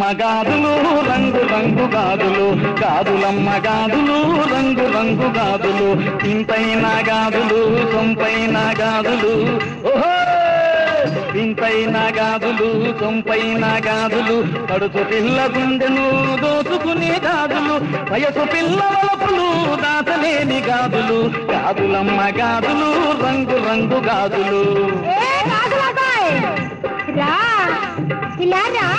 గాదులు రంగు రంగు గాదులు గాదులమ్మ గాదులు రంగు రంగు గాదులు ఇంతైన గాదులు సొంపైన గాదులు ఓహో వింతైన గాదులు సొంపైన గాదులు కడుపు పిల్ల గుండెను దోచుకునే గాదులు వయసు పిల్ల వలపులు దాచలేని గాదులు గాదులమ్మ గాదులు రంగు రంగు గాదులు ఏ రాజులబ్బాయ్ రా ఇలా రా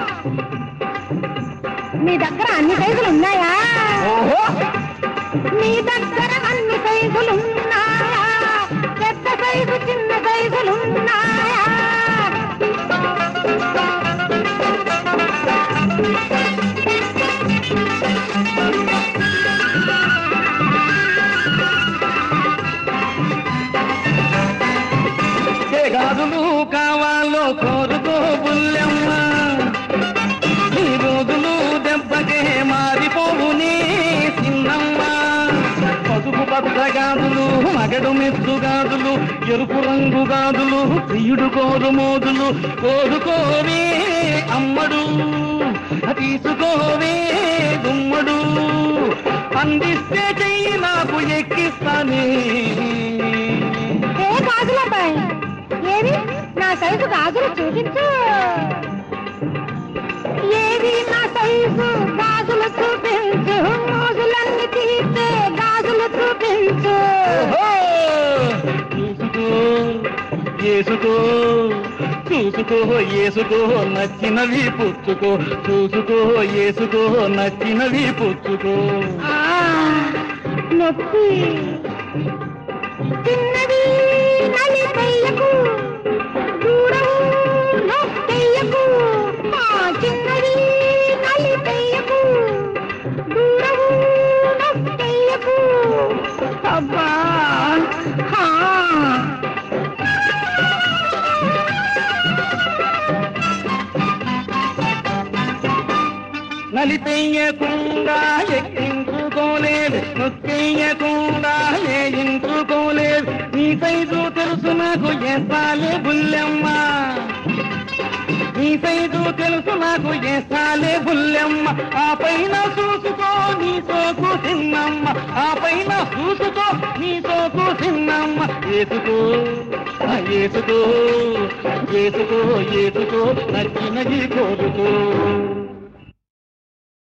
మీ దగ్గర అన్ని సైజులు ఉన్నాయా ఓహో మీ దగ్గర అన్ని సైజులు ఉన్నాయా పెద్ద సైజు చిన్న సైజులు ఉన్నాయా ఏ గాజులు కావాలో కోరుకో బుల్లెమ్మ ఈ రోజులు దెబ్బకే మారిపోవునే చిన్నమ్మ పసుపు పచ్చ గాజులు మగడు మెచ్చు గాజులు ఎరుపు రంగు గాజులు ప్రియుడు కోరు మోదులు కోరుకోవే అమ్మడు తీసుకోవే గుమ్మడు అందిస్తే చెయ్యి నాకు ఎక్కిస్తానే ఏ గాజులబ్బాయ్ ఏవి నా సైజు గాజులు చూపించు ఏవి నా సైజు గాజులు చూపించు మోజులన్నీ తీస్తే గాజులు చూపించు ఓహో! చూసుకో ఏసుకో చూసుకో ఏసుకో నచ్చినవి పుచ్చుకో చూసుకో ఏసుకో నచ్చినవి పుచ్చుకో ఆ, నొప్పి చిన్నది నలిపెయ్యకు దూరం నొక్కెయ్యకు ఆ, చిన్నది నలిపెయ్యకు దూరం నొక్కెయ్యకు అబ్బా హా. నలిపెయ్యకుండా ఎక్కించుకోలేదు నొక్కెయ్యకుండా లేయించుకోలేదు నీ సైజు తెలుసు నాకు ఎస్తాలే బుల్లెమ్మ నీ సైజు తెలుసు నాకు ఎస్తాలే బుల్లెమ్మ ఆ పైన చూసుకో నీ సోకు చిన్నమ్మ ఆ పైన చూసుకో నీ సోకు చిన్నమ్మ ఏసుకో ఆ ఏసుకో ఏసుకో ఏసుకో నచ్చినది కోరుకో